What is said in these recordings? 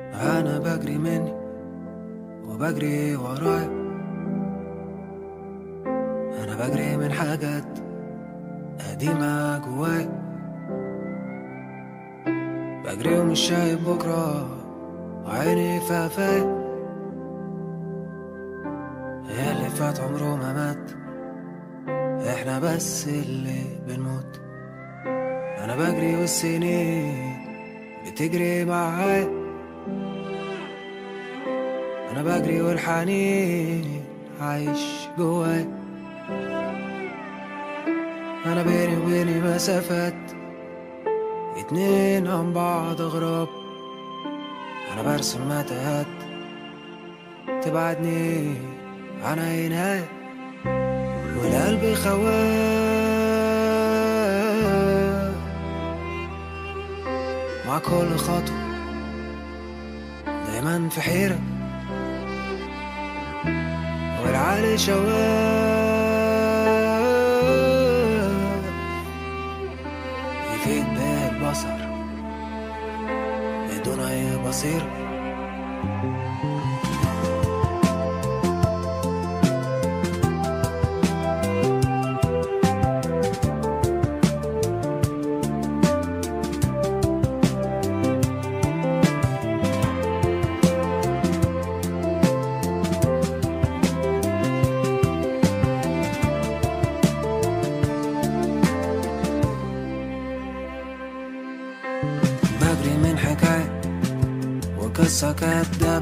أنا بجري مني وبجري ورايا أنا بجري من حاجات قديمة جوايا بجري ومش شايف بكرة وعيني في قفايا يا اللي فات عمره ما مات احنا بس اللي بنموت انا بجري والسنين بتجري معايا انا بجري والحنين عايش جوايا انا بيني وبيني مسافات اتنين عن بعض غراب انا برسم متاهات تبعدني عن عينها والقلب خواه مع كل خطوة دايما في حيرة والعقل شواه يفيد بيه البصر بدون أي بصيره بجري من حكاية وقصة كداب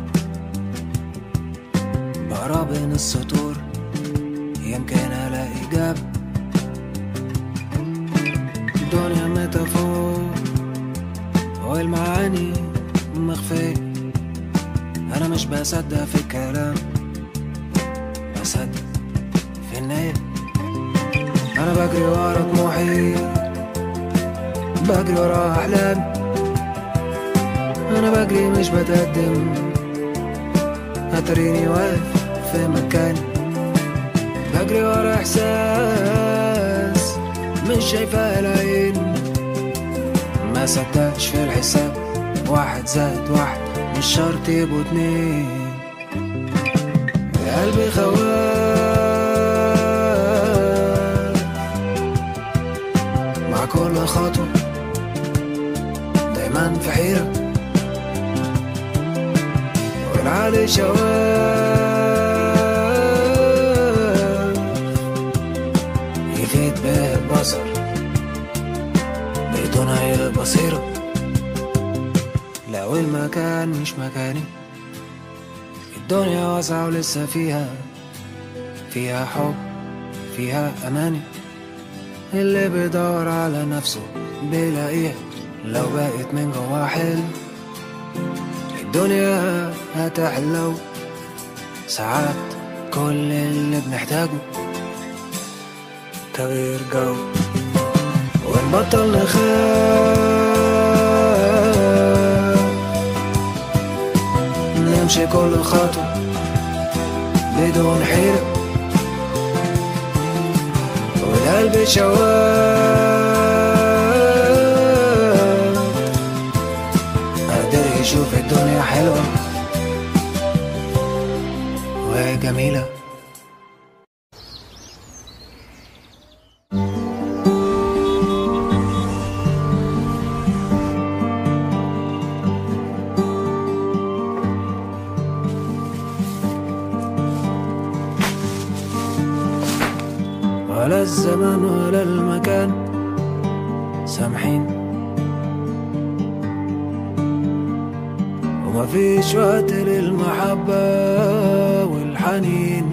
بقرا بين السطور يمكن ألاقي جاب الدنيا ميتافور والمعاني مخفية أنا مش بصدق في الكلام بصدق في النية أنا بجري ورا طموحي بجري ورا أحلامي أنا بجري مش بتقدم هتريني واقف في مكاني بجري ورا إحساس مش شايفاه العين ما صدقتش في الحساب واحد زائد واحد مش شرط يبقوا اتنين قلبي خواه مع كل خطوة دايما في حيرة والعقل شواه يفيد به البصر بدون أي بصيرة لو المكان مش مكاني الدنيا واسعة ولسه فيها فيها حب فيها أماني اللي بيدور على نفسه بيلاقيها لو بقت من جوا حلم الدنيا هتحلو ساعات كل اللي بنحتاجه تغيير جو ونبطل نخاف نمشي كل خطوة بدون حيرة والقلب شواه قادر يشوف الدنيا حلوة وجميلة ولا الزمان ولا المكان سامحين وما فيش وقت للمحبة والحنين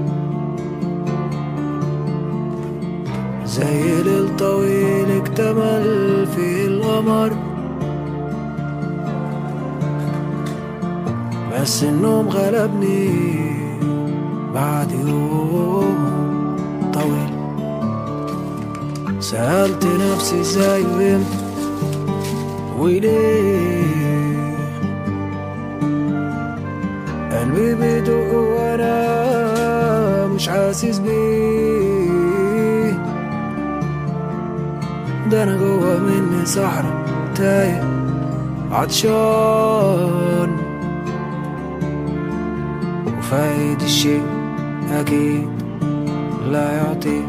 زي ليل طويل اكتمل في القمر بس النوم غلبني بعد يوم طويل سألت نفسي ازاي وامتى وليه قلبي بيدق وانا مش حاسس بيه ده انا جوا مني صحرا تايه عطشان وفايد الشيء أكيد لا يعطي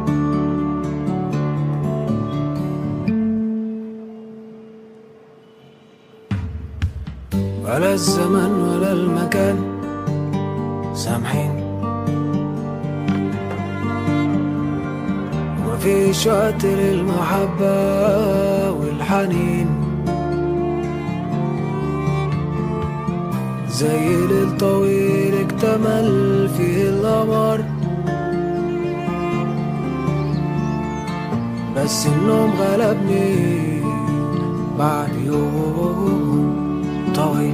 ولا الزمن ولا المكان سامحين مفيش وقت للمحبة والحنين زي ليل طويل اكتمل فيه القمر بس النوم غلبني بعد يوم طويل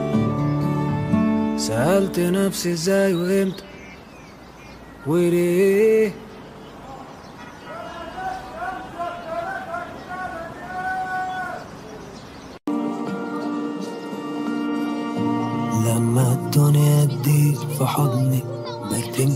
سألت نفسي ازاي وامتى وليه لما الدنيا تضيق في حضني بكتمي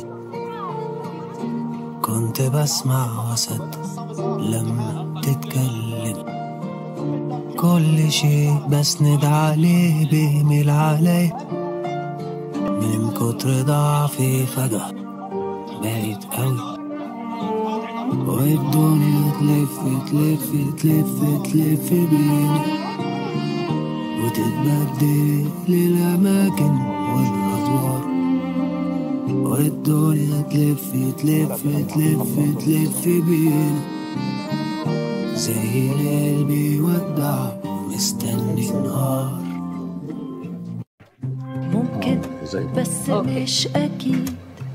كنت بسمع وصدق لما تتكلم كل شيء بسند عليه بيميل علي من كتر ضعفي فجأة بقيت قوي والدنيا تلف تلف تلف تلف بيني وتتبدل الأماكن والأدوار والدنيا تلف تلف تلف تلف بينا زي الليل بيودع مستني النهار ممكن بس مش أكيد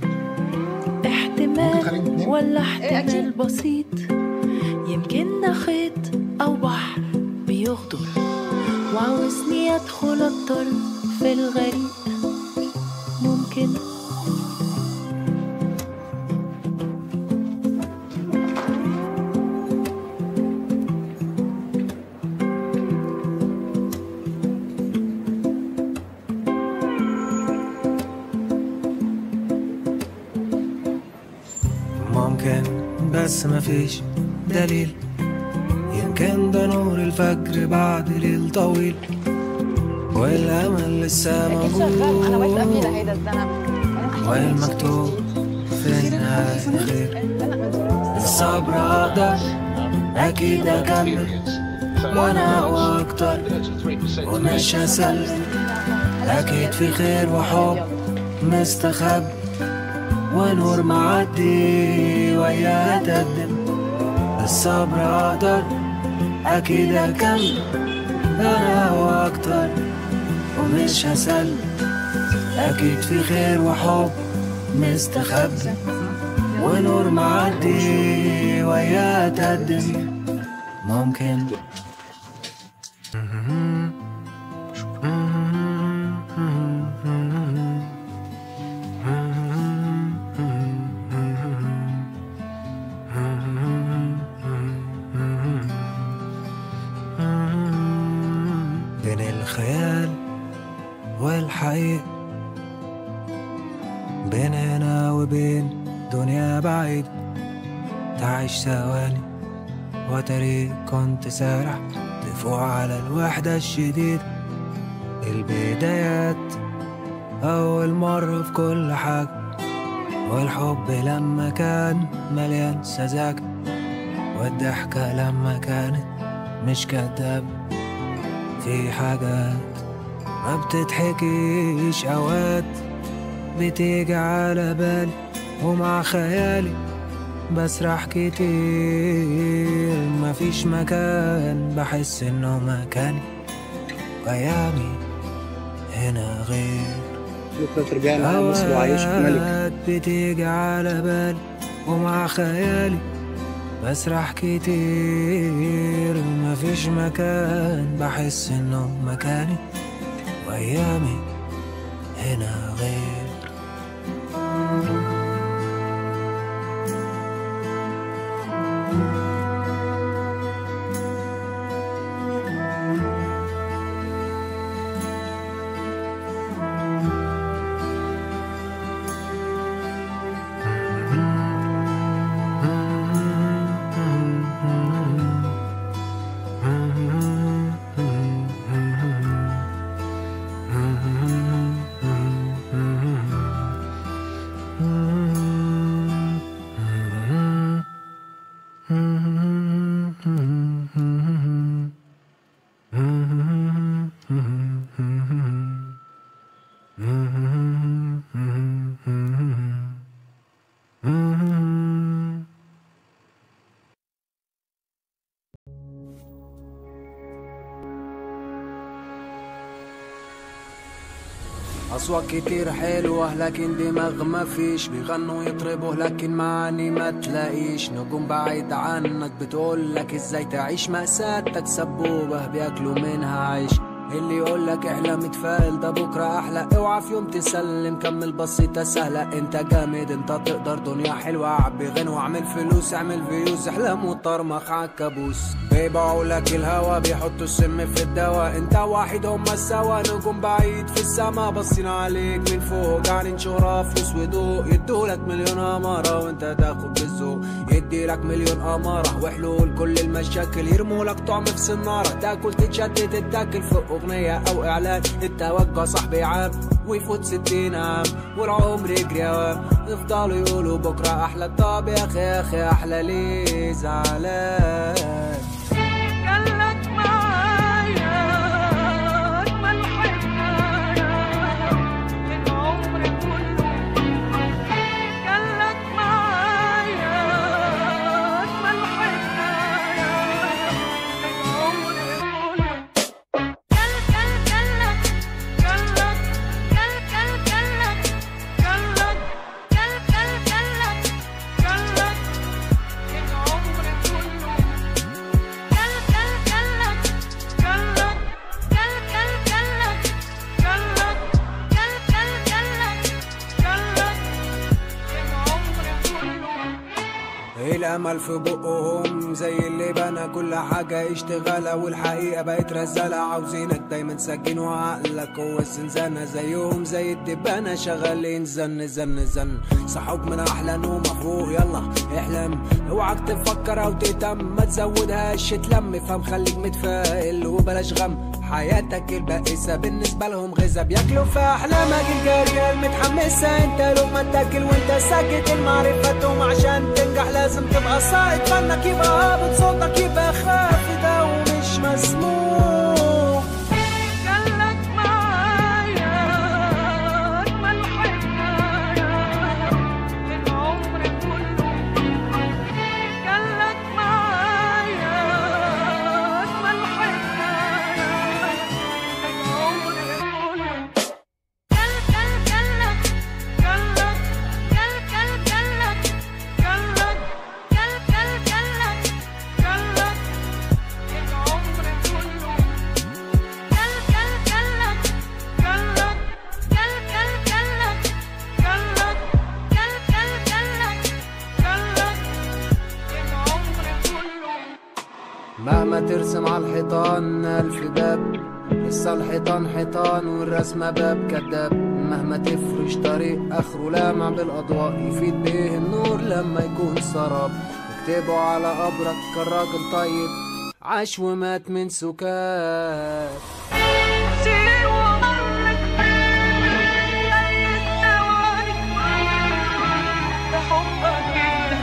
احتمال ولا احتمال بسيط يمكن ده خيط أو بحر بيغدر وعاوزني أدخل أكتر في الغريق ممكن ممكن بس مفيش دليل يمكن ده نور الفجر بعد ليل طويل والأمل لسه اكيد شغال انا واقفه فيه موجود ده ايه ده ده انا والمكتوب في النهاية خير الصبر أقدر أكيد أكمل وأنا وأكتر ومش هسلم أكيد في خير وحب مستخبي ونور معدي وياه أتقدم الصبر أقدر أكيد أكمل أنا وأكتر ومش هسلم أكيد في خير وحب مستخبي ونور معدي وياه أتقدم ممكن بين الخيال والحقيقة بين هنا وبين دنيا بعيد تعيش ثواني وتري كنت سارح تفوق على الوحدة الشديدة البدايات أول مرة في كل حاجة والحب لما كان مليان سذاجة والضحكة لما كانت مش كدابة في حاجات ما بتضحكيش أوقات بتيجي على بالي ومع خيالي بسرح كتير مفيش مكان بحس انه مكاني وايامي هنا غير بكرة ترجعنا على مصر وعايش في ملك أوقات بتيجي على بالي ومع خيالي بسرح كتير مفيش مكان بحس انه مكاني وايامي هنا غير أصوات كتير حلوة لكن دماغ ما فيش بيغنوا يطربوا لكن معاني ما تلاقيش نجوم بعيد عنك بتقول لك ازاي تعيش مأساتك سبوبة بياكلوا منها عيش اللي يقول لك احلم اتفائل ده بكره احلى اوعى في يوم تسلم كمل بسيطه سهله انت جامد انت تقدر دنيا حلوه عبي غنوة اعمل فلوس اعمل فيوز احلم وطرمخ عالكابوس بيبيعوا لك الهوا بيحطوا السم في الدواء انت واحد هما سوا نجوم بعيد في السما باصين عليك من فوق جعانين شهرة فلوس وضوء يدولك مليون اماره وانت تاخد بالذوق يديلك مليون اماره وحلول كل المشاكل يرمولك طعم في سناره تاكل تتشتت تتاكل في اغنيه او اعلان التوجع صاحبي عام ويفوت ستين عام والعمر يجري اوام يفضلوا يقولوا بكره احلى طب يا اخي يا اخي احلى ليه زعلان قالك معايا أجمل حكاية العمر كله قالك معايا أجمل حكاية العمر كله قال قال قالك قالك قال قال قالك قالك قال قال قالك قالك العمر كله قال قال قالك قالك قال قال قالك قالك قال قال قالك قالك العمر كله الامل في بقهم زي اللي بنى كل حاجة اشتغالة والحقيقة بقت رزالة عاوزينك دايما سجين وعقلك هو الزنزانة زيهم زي الدبانة شغالين زن زن زن صحوك من احلى نوم فوق يلا احلم اوعك تفكر او تهتم ما تزودهاش تلم فهم خليك متفائل وبلاش غم حياتك البائسة بالنسبة لهم غذا بياكلوا في أحلامك الجارية المتحمسة انت لو ما تاكل وانت ساكت المعرفة عشان تنجح لازم تبقى صاعد فنك يبقى هابط صوتك يبقى خافت أو مش مسموع قالك معايا أجمل حكاية العمر كله قالك معايا أجمل حكاية العمر كله قال قال قالك قالك قال قال قالك قالك قال قال قالك قالك العمر كله قال قال قالك قالك قال قال قالك قالك قال قال قالك قالك العمر كله مهما ترسم على الحيطان ألف باب لسه الحيطان حيطان والرسمة باب كداب مهما تفرش طريق آخره لامع بالأضواء يفيد بيه النور لما يكون سراب اكتبوا على قبرك كان راجل طيب عاش ومات من سكات سير ومرك أي الثواني بحبك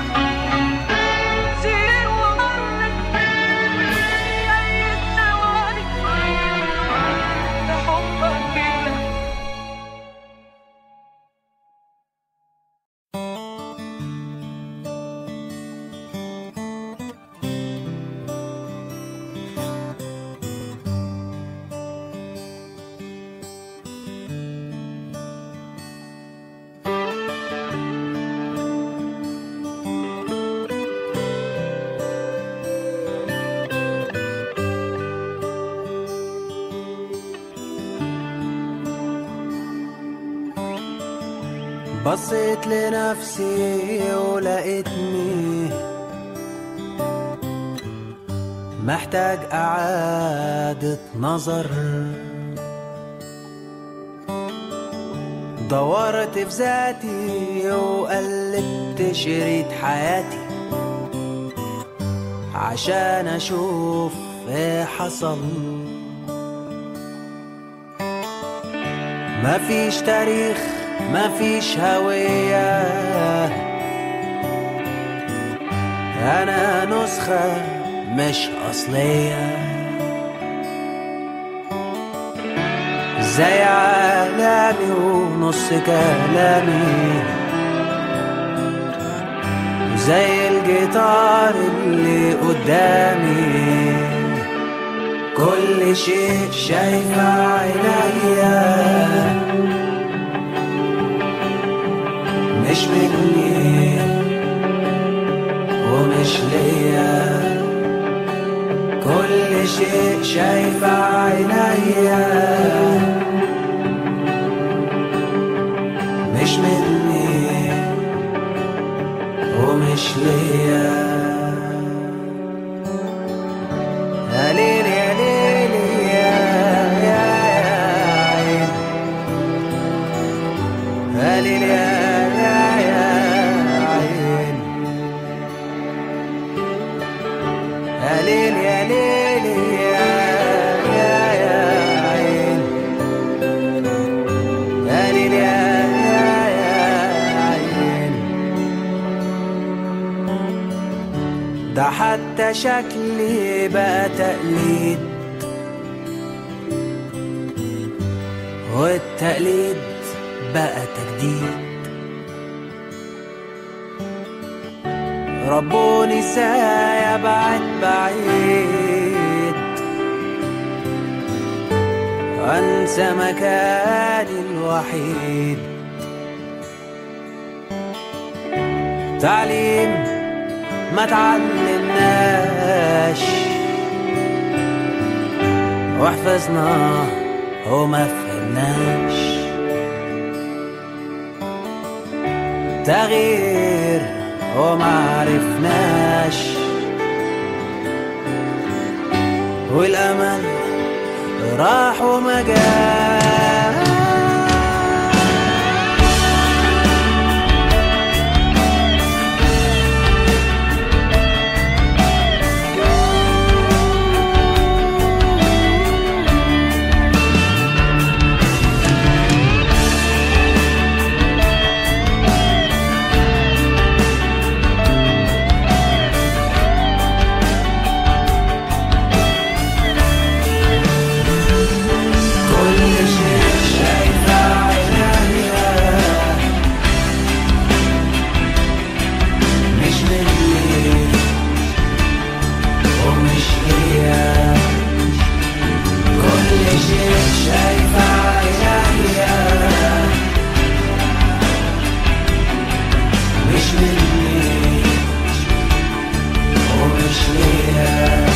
سير ومرك أي الثواني بحبك بصيت لنفسي ولقيتني محتاج إعادة نظر دورت في ذاتي وقلبت شريط حياتي عشان أشوف إيه حصل مفيش تاريخ مفيش هوية أنا نسخة مش أصلية زي عالمي ونص كلامي زي الجيتار اللي قدامي كل شيء شايفه عينيا حتى شكلي بقى تقليد والتقليد بقى تجديد ربوني ازاي ابعد بعيد وانسى مكاني الوحيد تعليم ما تعلمناش وحفظنا وما فهمناش تغيير وما عرفناش والامل راح وما جاش كل شيء شايفه عينيا مش مني ومش ليا كل شيء شايفه عينيا مش مني ومش ليا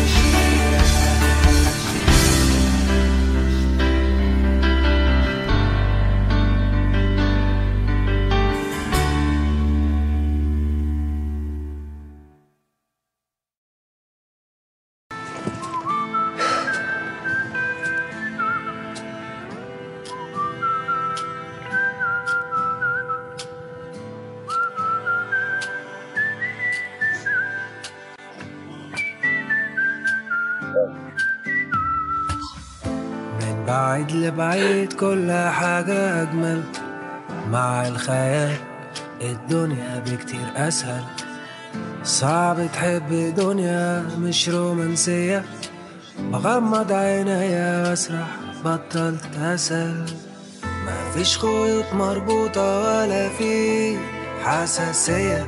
من بعيد لبعيد كل حاجة أجمل مع الخيال الدنيا بكتير أسهل صعب تحب دنيا مش رومانسية بغمض عينيا واسرح بطلت أسأل مفيش خيوط مربوطة ولا في حساسية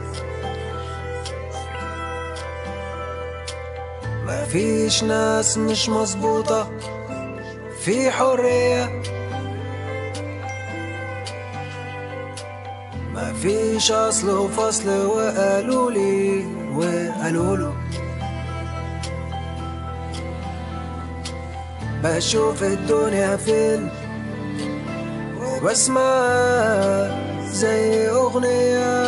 مفيش ناس مش مظبوطة في حرية مفيش أصل وفصل وقالوا لي وقالوا له بشوف الدنيا فيلم وبسمع زي أغنية